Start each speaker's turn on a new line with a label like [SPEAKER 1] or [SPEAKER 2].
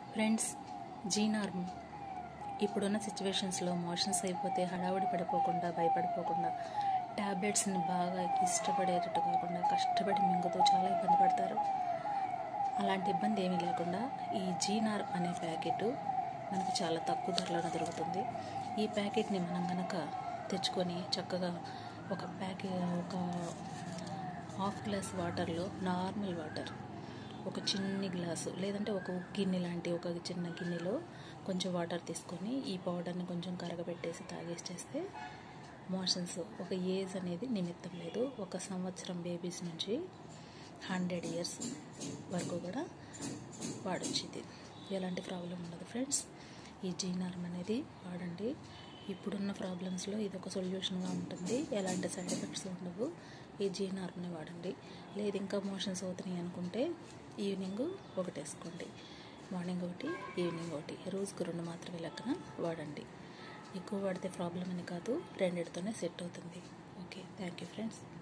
[SPEAKER 1] friends జీనార్మ్ ఇప్పుడున్న సిచ్యువేషన్స్లో motions అయిపోతే హడావుడి పడిపోకుండా భయపడిపోకుండా ట్యాబ్లెట్స్ని బాగా ఇష్టపడేటట్టు కాకుండా కష్టపడి మింగుతూ చాలా ఇబ్బంది పడతారు అలాంటి ఇబ్బంది ఏమీ లేకుండా ఈ జీనార్ అనే ప్యాకెట్ మనకి చాలా తక్కువ ధరలోనే దొరుకుతుంది ఈ ప్యాకెట్ని మనం కనుక తెచ్చుకొని చక్కగా ఒక ప్యాకెట్ ఒక హాఫ్ గ్లాస్ వాటర్లో నార్మల్ వాటర్ ఒక చిన్ని గ్లాసు లేదంటే ఒక గిన్నె లాంటి ఒక చిన్న గిన్నెలో కొంచెం వాటర్ తీసుకొని ఈ పౌడర్ని కొంచెం కరగబెట్టేసి తాగేసి చేస్తే మోషన్స్ ఒక ఏజ్ అనేది నిమిత్తం లేదు ఒక సంవత్సరం బేబీస్ నుంచి హండ్రెడ్ ఇయర్స్ వరకు కూడా వాడొచ్చు ఇది ఎలాంటి ప్రాబ్లం ఉండదు ఫ్రెండ్స్ ఈ జీనార్మ్ అనేది వాడండి ఇప్పుడున్న ప్రాబ్లమ్స్లో ఇది ఒక సొల్యూషన్గా ఉంటుంది ఎలాంటి సైడ్ ఎఫెక్ట్స్ ఉండవు ఈ జీనార్మ్ని వాడండి లేదు ఇంకా మోషన్స్ అవుతున్నాయి అనుకుంటే ఈవినింగ్ ఒకటి వేసుకోండి మార్నింగ్ ఒకటి ఈవినింగ్ ఒకటి రోజుకు రెండు మాత్రమే లెక్కన వాడండి ఎక్కువ వాడితే ప్రాబ్లం అని కాదు రెండిటితోనే సెట్ అవుతుంది ఓకే థ్యాంక్ యూ ఫ్రెండ్స్